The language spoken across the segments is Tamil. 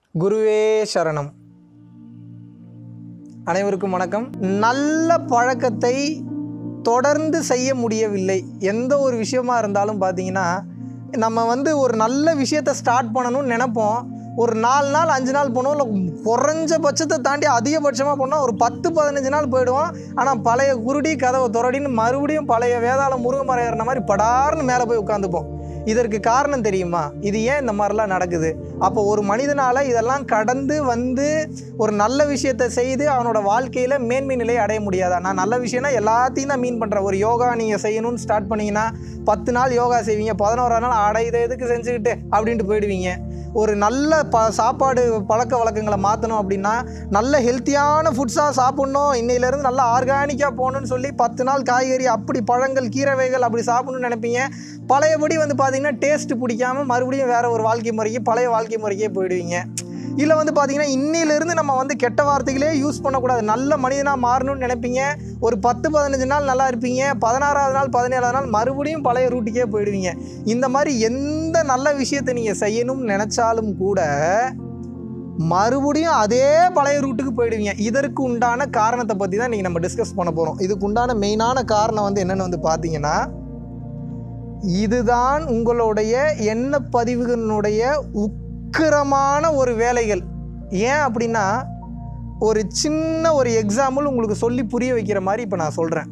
குருவே சரணம் அனைவருக்கும் வணக்கம் நல்ல பழக்கத்தை தொடர்ந்து செய்ய முடியவில்லை எந்த ஒரு விஷயமா இருந்தாலும் பார்த்தீங்கன்னா நம்ம வந்து ஒரு நல்ல விஷயத்தை ஸ்டார்ட் பண்ணணும்னு நினைப்போம் ஒரு நாலு நாள் அஞ்சு நாள் போனோம் இல்லை குறைஞ்சபட்சத்தை தாண்டி அதிகபட்சமாக போனால் ஒரு பத்து பதினஞ்சு நாள் போயிடுவோம் ஆனால் பழைய குருடி கதவை துறடின்னு மறுபடியும் பழைய வேதாள முருங்கை ஏறின மாதிரி படார்னு மேலே போய் உட்காந்துப்போம் இதற்கு காரணம் தெரியுமா இது ஏன் இந்த மாதிரிலாம் நடக்குது அப்போ ஒரு மனிதனால் இதெல்லாம் கடந்து வந்து ஒரு நல்ல விஷயத்தை செய்து அவனோட வாழ்க்கையில் மேன்மை நிலையை அடைய முடியாதா நான் நல்ல விஷயம்னா எல்லாத்தையும் தான் மீன் பண்ணுறேன் ஒரு யோகா நீங்கள் செய்யணும்னு ஸ்டார்ட் பண்ணீங்கன்னா பத்து நாள் யோகா செய்வீங்க பதினோரா நாள் அடை இதை எதுக்கு செஞ்சுக்கிட்டு அப்படின்ட்டு போயிடுவீங்க ஒரு நல்ல ப சாப்பாடு பழக்க வழக்கங்களை மாற்றணும் அப்படின்னா நல்ல ஹெல்த்தியான ஃபுட்ஸாக சாப்பிட்ணும் இன்னையிலேருந்து நல்லா ஆர்கானிக்காக போகணும்னு சொல்லி பத்து நாள் காய்கறி அப்படி பழங்கள் கீரை வகைகள் அப்படி சாப்பிடணும்னு நினைப்பீங்க பழையபடி வந்து பார்த்தீங்கன்னா டேஸ்ட் பிடிக்காம மறுபடியும் வேற ஒரு வாழ்க்கை முறைக்கு பழைய வாழ்க்கை முறைக்கே போயிடுவீங்க இல்லை வந்து பார்த்தீங்கன்னா இன்னையிலேருந்து நம்ம வந்து கெட்ட வார்த்தைகளே யூஸ் பண்ணக்கூடாது நல்ல மனிதனாக மாறணும்னு நினைப்பீங்க ஒரு பத்து பதினஞ்சு நாள் நல்லா இருப்பீங்க பதினாறாவது நாள் பதினேழாவது நாள் மறுபடியும் பழைய ரூட்டுக்கே போயிடுவீங்க இந்த மாதிரி எந்த நல்ல விஷயத்தை நீங்கள் செய்யணும்னு நினச்சாலும் கூட மறுபடியும் அதே பழைய ரூட்டுக்கு போயிடுவீங்க இதற்கு உண்டான காரணத்தை பற்றி தான் நீங்கள் நம்ம டிஸ்கஸ் பண்ண போகிறோம் இதுக்கு உண்டான மெயினான காரணம் வந்து என்னென்னு வந்து பார்த்தீங்கன்னா இதுதான் உங்களுடைய எண்ண பதிவுகளினுடைய உக்கிரமான ஒரு வேலைகள் ஏன் அப்படின்னா ஒரு சின்ன ஒரு எக்ஸாம்பிள் உங்களுக்கு சொல்லி புரிய வைக்கிற மாதிரி இப்போ நான் சொல்கிறேன்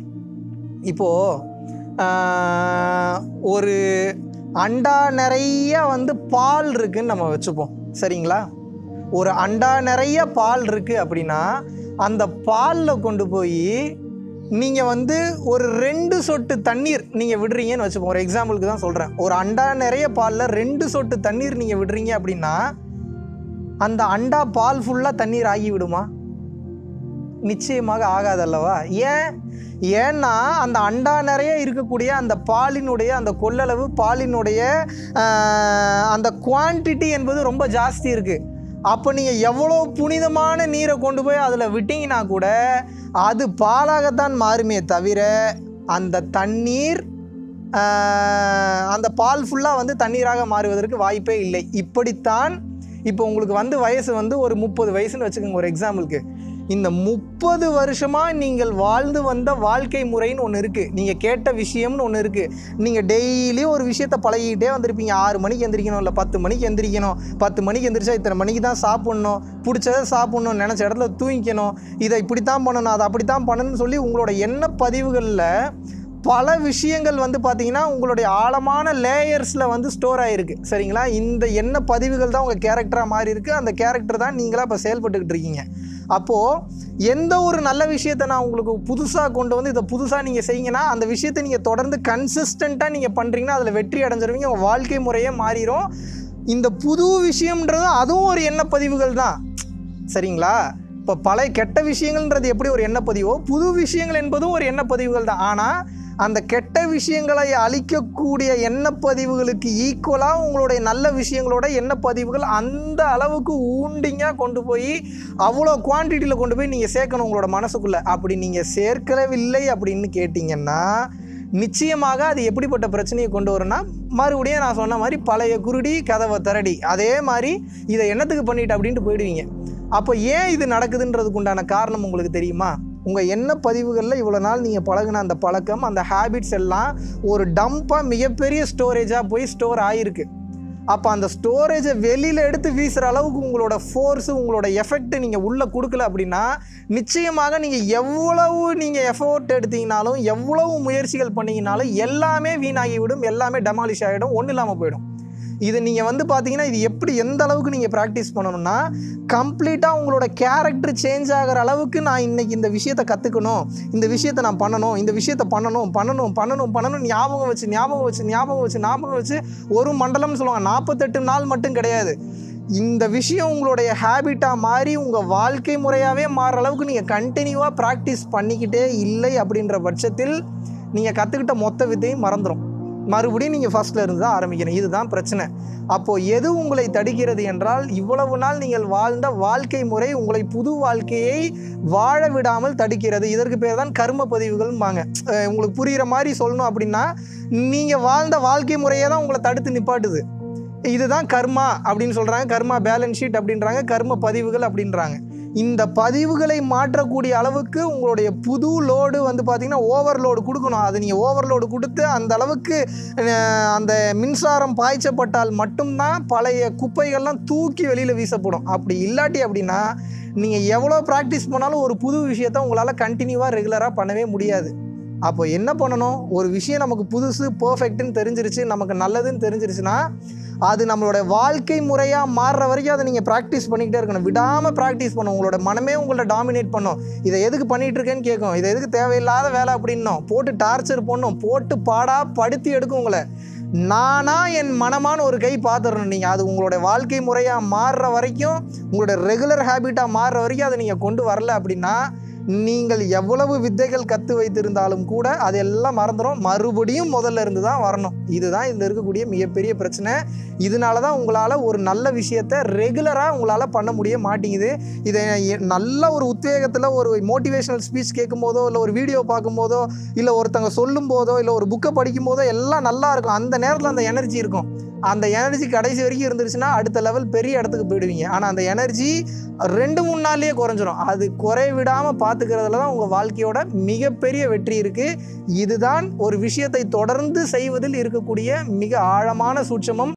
இப்போது ஒரு அண்டா நிறைய வந்து பால் இருக்குன்னு நம்ம வச்சுப்போம் சரிங்களா ஒரு அண்டா நிறைய பால் இருக்குது அப்படின்னா அந்த பாலில் கொண்டு போய் நீங்கள் வந்து ஒரு ரெண்டு சொட்டு தண்ணீர் நீங்கள் விடுறீங்கன்னு வச்சுப்போம் ஒரு எக்ஸாம்பிளுக்கு தான் சொல்கிறேன் ஒரு அண்டா நிறைய பாலில் ரெண்டு சொட்டு தண்ணீர் நீங்கள் விடுறீங்க அப்படின்னா அந்த அண்டா பால் ஃபுல்லாக தண்ணீர் ஆகி விடுமா நிச்சயமாக ஆகாதல்லவா ஏன் ஏன்னா அந்த அண்டா நிறைய இருக்கக்கூடிய அந்த பாலினுடைய அந்த கொள்ளளவு பாலினுடைய ஆஹ், அந்த குவான்டிட்டி என்பது ரொம்ப ஜாஸ்தி இருக்குது அப்போ நீங்கள் எவ்வளோ புனிதமான நீரை கொண்டு போய் அதில் விட்டீங்கன்னா கூட அது பாலாகத்தான் மாறுமே தவிர அந்த தண்ணீர் ஆஹ், அந்த பால் ஃபுல்லாக வந்து தண்ணீராக மாறுவதற்கு வாய்ப்பே இல்லை இப்படித்தான் இப்போ உங்களுக்கு வந்து வயசு வந்து ஒரு முப்பது வயசுன்னு வச்சுக்கோங்க ஒரு எக்ஸாம்பிளுக்கு இந்த முப்பது வருஷமாக நீங்கள் வாழ்ந்து வந்த வாழ்க்கை முறைன்னு ஒன்று இருக்குது நீங்கள் கேட்ட விஷயம்னு ஒன்று இருக்குது நீங்கள் டெய்லியும் ஒரு விஷயத்தை பழகிக்கிட்டே வந்திருப்பீங்க ஆறு மணிக்கு எந்திரிக்கணும் இல்லை பத்து மணிக்கு எந்திரிக்கணும் பத்து மணிக்கு எந்திரிச்சா இத்தனை மணிக்கு தான் சாப்பிட்ணும் பிடிச்சதை சாப்பிட்ணும் நினச்ச இடத்துல தூங்கிக்கணும் இதை இப்படித்தான் பண்ணணும் அதை அப்படித்தான் பண்ணணும்னு சொல்லி உங்களோட எண்ண பதிவுகளில் பல விஷயங்கள் வந்து பார்த்தீங்கன்னா உங்களுடைய ஆழமான லேயர்ஸில் வந்து ஸ்டோர் ஆகிருக்கு சரிங்களா இந்த எண்ண பதிவுகள் தான் உங்கள் கேரக்டராக மாறி இருக்குது அந்த கேரக்டர் தான் நீங்களாக இப்போ செயல்பட்டுக்கிட்டு இருக்கீங்க அப்போது எந்த ஒரு நல்ல விஷயத்தை நான் உங்களுக்கு புதுசாக கொண்டு வந்து இதை புதுசாக நீங்கள் செய்யுங்கன்னா அந்த விஷயத்தை நீங்கள் தொடர்ந்து கன்சிஸ்டண்ட்டாக நீங்கள் பண்ணுறீங்கன்னா அதில் வெற்றி அடைஞ்சிருவீங்க உங்கள் வாழ்க்கை முறையே மாறிடும் இந்த புது விஷயம்ன்றது அதுவும் ஒரு எண்ண பதிவுகள் தான் சரிங்களா இப்போ பழைய கெட்ட விஷயங்கள்ன்றது எப்படி ஒரு எண்ணப்பதிவோ புது விஷயங்கள் என்பதும் ஒரு எண்ணப்பதிவுகள் தான் ஆனால் அந்த கெட்ட விஷயங்களை அழிக்கக்கூடிய எண்ணப்பதிவுகளுக்கு ஈக்குவலாக உங்களுடைய நல்ல விஷயங்களோட எண்ணப்பதிவுகள் அந்த அளவுக்கு ஊண்டிங்காக கொண்டு போய் அவ்வளோ குவான்டிட்டியில் கொண்டு போய் நீங்கள் சேர்க்கணும் உங்களோட மனசுக்குள்ளே அப்படி நீங்கள் சேர்க்கவில்லை அப்படின்னு கேட்டிங்கன்னா நிச்சயமாக அது எப்படிப்பட்ட பிரச்சனையை கொண்டு வரும்னா மறுபடியும் நான் சொன்ன மாதிரி பழைய குருடி கதவை திரடி அதே மாதிரி இதை என்னத்துக்கு பண்ணிட்டு அப்படின்ட்டு போயிடுவீங்க அப்போ ஏன் இது நடக்குதுன்றதுக்கு உண்டான காரணம் உங்களுக்கு தெரியுமா உங்கள் எண்ண பதிவுகளில் இவ்வளோ நாள் நீங்கள் பழகுன அந்த பழக்கம் அந்த ஹேபிட்ஸ் எல்லாம் ஒரு டம்பாக மிகப்பெரிய ஸ்டோரேஜாக போய் ஸ்டோர் ஆகிருக்கு அப்போ அந்த ஸ்டோரேஜை வெளியில் எடுத்து வீசுகிற அளவுக்கு உங்களோட ஃபோர்ஸு உங்களோட எஃபெக்ட் நீங்கள் உள்ளே கொடுக்கல அப்படின்னா நிச்சயமாக நீங்கள் எவ்வளவு நீங்கள் எஃபோர்ட் எடுத்தீங்கனாலும் எவ்வளவு முயற்சிகள் பண்ணீங்கனாலும் எல்லாமே வீணாகிவிடும் எல்லாமே டெமாலிஷ் ஆகிடும் ஒன்றும் இல்லாமல் போயிடும் இது நீங்கள் வந்து பார்த்தீங்கன்னா இது எப்படி எந்த அளவுக்கு நீங்கள் ப்ராக்டிஸ் பண்ணணும்னா கம்ப்ளீட்டாக உங்களோட கேரக்டர் சேஞ்ச் ஆகிற அளவுக்கு நான் இன்னைக்கு இந்த விஷயத்தை கற்றுக்கணும் இந்த விஷயத்தை நான் பண்ணணும் இந்த விஷயத்தை பண்ணணும் பண்ணணும் பண்ணணும் பண்ணணும் ஞாபகம் வச்சு ஞாபகம் வச்சு ஞாபகம் வச்சு ஞாபகம் வச்சு ஒரு மண்டலம்னு சொல்லுவாங்க நாற்பத்தெட்டு நாள் மட்டும் கிடையாது இந்த விஷயம் உங்களுடைய ஹேபிட்டாக மாறி உங்கள் வாழ்க்கை முறையாகவே மாறுற அளவுக்கு நீங்கள் கண்டினியூவாக ப்ராக்டிஸ் பண்ணிக்கிட்டே இல்லை அப்படின்ற பட்சத்தில் நீங்கள் கற்றுக்கிட்ட மொத்த வித்தையும் மறந்துடும் மறுபடியும் நீங்கள் ஃபஸ்ட்டில் இருந்து தான் ஆரம்பிக்கணும் இதுதான் பிரச்சனை அப்போது எது உங்களை தடுக்கிறது என்றால் இவ்வளவு நாள் நீங்கள் வாழ்ந்த வாழ்க்கை முறை உங்களை புது வாழ்க்கையை வாழ விடாமல் தடுக்கிறது இதற்கு பேர் தான் கர்ம பதிவுகள்பாங்க அஹ் உங்களுக்கு புரிகிற மாதிரி சொல்லணும் அப்படின்னா நீங்கள் வாழ்ந்த வாழ்க்கை முறையே தான் உங்களை தடுத்து நிப்பாட்டுது இதுதான் கர்மா அப்படின்னு சொல்கிறாங்க கர்மா பேலன்ஸ் ஷீட் அப்படின்றாங்க கர்ம பதிவுகள் அப்படின்றாங்க இந்த பதிவுகளை மாற்றக்கூடிய அளவுக்கு உங்களுடைய புது லோடு வந்து பார்த்திங்கன்னா ஓவர்லோடு கொடுக்கணும் அது நீங்கள் ஓவர்லோடு கொடுத்து அந்த அளவுக்கு அஹ், அந்த மின்சாரம் பாய்ச்சப்பட்டால் மட்டும்தான் பழைய குப்பைகள்லாம் தூக்கி வெளியில் வீசப்படும் அப்படி இல்லாட்டி அப்படின்னா நீங்கள் எவ்வளோ ப்ராக்டிஸ் பண்ணாலும் ஒரு புது விஷயத்த உங்களால் கண்டினியூவாக ரெகுலராக பண்ணவே முடியாது அப்போ என்ன பண்ணணும் ஒரு விஷயம் நமக்கு புதுசு பர்ஃபெக்ட்னு தெரிஞ்சிருச்சு நமக்கு நல்லதுன்னு தெரிஞ்சிருச்சுன்னா அது நம்மளோட வாழ்க்கை முறையாக மாறுற வரைக்கும் அதை நீங்கள் ப்ராக்டிஸ் பண்ணிக்கிட்டே இருக்கணும் விடாமல் ப்ராக்டிஸ் பண்ணணும் உங்களோட மனமே உங்கள்ட்ட டாமினேட் பண்ணும் இதை எதுக்கு பண்ணிட்டு இருக்கேன்னு கேட்கும் இதை எதுக்கு தேவையில்லாத வேலை அப்படின்னும் போட்டு டார்ச்சர் பண்ணும் போட்டு பாடா படுத்தி எடுக்கும் உங்களை நானா என் மனமான ஒரு கை பார்த்துடணும் நீங்கள் அது உங்களோட வாழ்க்கை முறையாக மாறுற வரைக்கும் உங்களோட ரெகுலர் ஹேபிட்டாக மாறுற வரைக்கும் அதை நீங்கள் கொண்டு வரல அப்படின்னா நீங்கள் எவ்வளவு வித்தைகள் கற்று வைத்திருந்தாலும் கூட அதெல்லாம் மறந்துடும் மறுபடியும் முதல்ல இருந்து தான் வரணும் இதுதான் இதில் இருக்கக்கூடிய மிகப்பெரிய பிரச்சனை இதனால தான் உங்களால் ஒரு நல்ல விஷயத்த ரெகுலராக உங்களால் பண்ண முடிய மாட்டேங்குது இதை எ- நல்ல ஒரு உத்வேகத்தில் ஒரு மோட்டிவேஷனல் ஸ்பீச் கேட்கும்போதோ இல்லை ஒரு வீடியோ பார்க்கும்போதோ இல்லை ஒருத்தங்க சொல்லும் போதோ இல்லை ஒரு புக்கை படிக்கும் போதோ எல்லாம் நல்லா இருக்கும் அந்த நேரத்தில் அந்த எனர்ஜி இருக்கும் அந்த எனர்ஜி கடைசி வரைக்கும் இருந்துருச்சுன்னா அடுத்த லெவல் பெரிய இடத்துக்கு போயிடுவீங்க ஆனால் அந்த எனர்ஜி ரெண்டு மூணு நாள்லயே குறைஞ்சிரும் அது குறை விடாமல் பார்த்துக்கிறதுல தான் உங்கள் வாழ்க்கையோட மிகப்பெரிய வெற்றி இருக்குது இதுதான் ஒரு விஷயத்தை தொடர்ந்து செய்வதில் இருக்கக்கூடிய மிக ஆழமான சூட்சமம்